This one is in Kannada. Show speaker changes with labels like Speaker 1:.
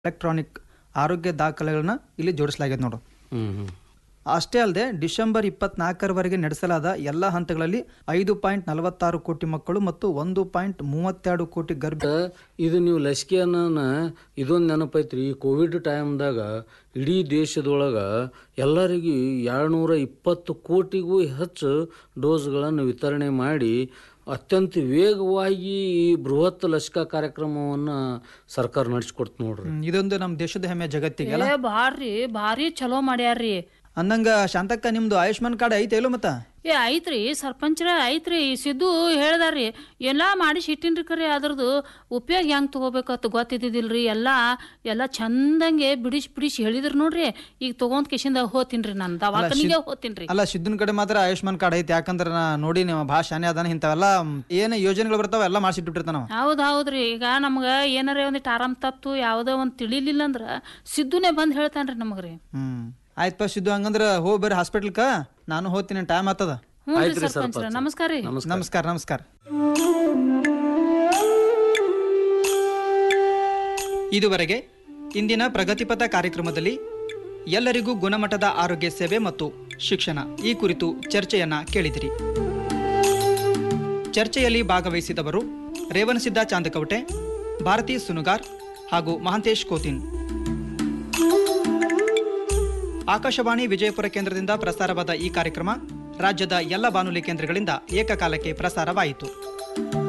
Speaker 1: ಎಲೆಕ್ಟ್ರಾನಿಕ್ ಆರೋಗ್ಯ ದಾಖಲೆಗಳನ್ನ ಇಲ್ಲಿ ಜೋಡಿಸಲಾಗಿದೆ ನೋಡು
Speaker 2: ಹ್ಮ್ ಹ್ಮ್
Speaker 1: ಅಷ್ಟೇ ಅಲ್ಲದೆ ಡಿಸೆಂಬರ್ ಇಪ್ಪತ್ನಾಲ್ಕರವರೆಗೆ ನಡೆಸಲಾದ ಎಲ್ಲ ಹಂತಗಳಲ್ಲಿ ಐದು ಪಾಯಿಂಟ್ ನಲವತ್ತಾರು ಕೋಟಿ ಮಕ್ಕಳು ಮತ್ತು ಒಂದು ಪಾಯಿಂಟ್ ಮೂವತ್ತೆರಡು ಕೋಟಿ ಗರ್ಭ
Speaker 2: ಇದು ನೀವು ಲಸಿಕೆಯನ್ನ ಇದೊಂದು ನೆನಪೈತ್ರಿ ಈ ಕೋವಿಡ್ ಟೈಮ್ದಾಗ ಇಡೀ ದೇಶದೊಳಗೆ ಎಲ್ಲರಿಗೂ ಎರಡುನೂರ ಇಪ್ಪತ್ತು ಕೋಟಿಗೂ ಹೆಚ್ಚು ಡೋಸ್ಗಳನ್ನು ವಿತರಣೆ ಮಾಡಿ ಅತ್ಯಂತ ವೇಗವಾಗಿ ಈ ಬೃಹತ್ ಲಸಿಕಾ ಕಾರ್ಯಕ್ರಮವನ್ನು ಸರ್ಕಾರ ನಡೆಸ್ಕೊಡ್ತು ನೋಡ್ರಿ
Speaker 1: ಹ್ಮ್, ಇದೊಂದು ನಮ್ಮ ದೇಶದ ಹೆಮ್ಮೆ ಜಗತ್ತಿಗೆ ಅಲ್ಲ
Speaker 3: ಏ ಭಾರಿ ಭಾರಿ ಚಲೋ ಮಾಡ್ಯಾರ್ರಿ
Speaker 1: ಅಂದಂಗ ಶಾಂತಕ್ಕ ನಿಮ್ದು ಆಯುಷ್ಮಾನ್ ಕಾರ್ಡ್ ಐತೆ ಇಲ್ಲೋ ಮತ್ತ
Speaker 3: ಏ ಐತ್ರಿ ಸರ್ಪಂಚ್ರ ಐತ್ರಿ ಸಿದ್ದು ಹೇಳ್ದಾರ್ರಿ ಎಲ್ಲಾ ಮಾಡಿಸಿ ಇಟ್ಟಿನ್ರಿ ಕರೆ ಅದ್ರದ್ದು ಉಪಯೋಗ ಹೆಂಗ್ ತಗೋಬೇಕತ್ ಗೊತ್ತಿದ್ದಿಲ್ರಿ ಎಲ್ಲಾ ಎಲ್ಲ ಚಂದಂಗೆ ಬಿಡಿಸಿ ಬಿಡಿಸಿ ಹೇಳಿದ್ರು ನೋಡ್ರಿ ಈಗ ತಗೊಂಡ್ ಕಿಶಿಂದ ಹೋತಿನ್ರಿ ನಾನು ದವಾಖಾನಿಗೆ ಹೋತಿನ್ರಿ
Speaker 1: ಅಲ್ಲ ಸಿದ್ದನ್ ಕಡೆ ಮಾತ್ರ ಆಯುಷ್ಮಾನ್ ಕಾರ್ಡ್ ಐತೆ ಯಾಕಂದ್ರೆ ನಾ ನೋಡಿ ನೀವು ಭಾಳ ಶಾನೆ ಅದಾನ ಇಂಥವೆಲ್ಲ ಏನು ಯೋಜನೆಗಳು ಬರ್ತಾವ ಎಲ್ಲ ಮಾಡಿಸಿಟ್ಟಿರ್ತಾನ ನಾವು
Speaker 3: ಹೌದ್ ಹೌದ್ರಿ ಈಗ ನಮ್ಗ ಏನಾರ ಒಂದಿಟ್ಟು ಆರಾಮ್ ತಪ್ತು ಯಾವ್ದೋ ಒಂದ್ ತಿಳಿಲಿಲ್ಲ ಅಂದ್ರ ಸಿದ್ದುನೇ ಬಂದ್ ಹೇಳ್ತಾನ್ರಿ ನಮಗ್ರಿ
Speaker 1: ಹ್ಮ್ ಆಯ್ತಪ್ಪ ಸಿದ್ದು ಹಂಗಂದ್ರ ಹೋಗಿ ಬರ್ರಿ ಹಾಸ್ಪಿಟ್ಲ್ಕ ನಾನು ಹೋಗ್ತೀನಿ ಟೈಮ್ ಆಗ್ತದ
Speaker 3: ಹ್ಞೂ ರೀ ಸರ್ಪಂಚ್ರ ನಮಸ್ಕಾರ ರೀ
Speaker 1: ನಮಸ್ಕಾರ ನಮಸ್ಕಾರ ಇದುವರೆಗೆ ಇಂದಿನ ಪ್ರಗತಿಪಥ ಕಾರ್ಯಕ್ರಮದಲ್ಲಿ ಎಲ್ಲರಿಗೂ ಗುಣಮಟ್ಟದ ಆರೋಗ್ಯ ಸೇವೆ ಮತ್ತು ಶಿಕ್ಷಣ ಈ ಕುರಿತು ಚರ್ಚೆಯನ್ನ ಕೇಳಿದಿರಿ ಚರ್ಚೆಯಲ್ಲಿ ಭಾಗವಹಿಸಿದವರು ರೇವಣಸಿದ್ದ ಚಾಂದಕವಟೆ ಭಾರತಿ ಸುನುಗಾರ್ ಹಾಗೂ ಮಹಾಂತೇಶ್ ಕೋತಿನ್ ಆಕಾಶವಾಣಿ ವಿಜಯಪುರ ಕೇಂದ್ರದಿಂದ ಪ್ರಸಾರವಾದ ಈ ಕಾರ್ಯಕ್ರಮ ರಾಜ್ಯದ ಎಲ್ಲ ಬಾನುಲಿ ಕೇಂದ್ರಗಳಿಂದ ಏಕಕಾಲಕ್ಕೆ ಪ್ರಸಾರವಾಯಿತು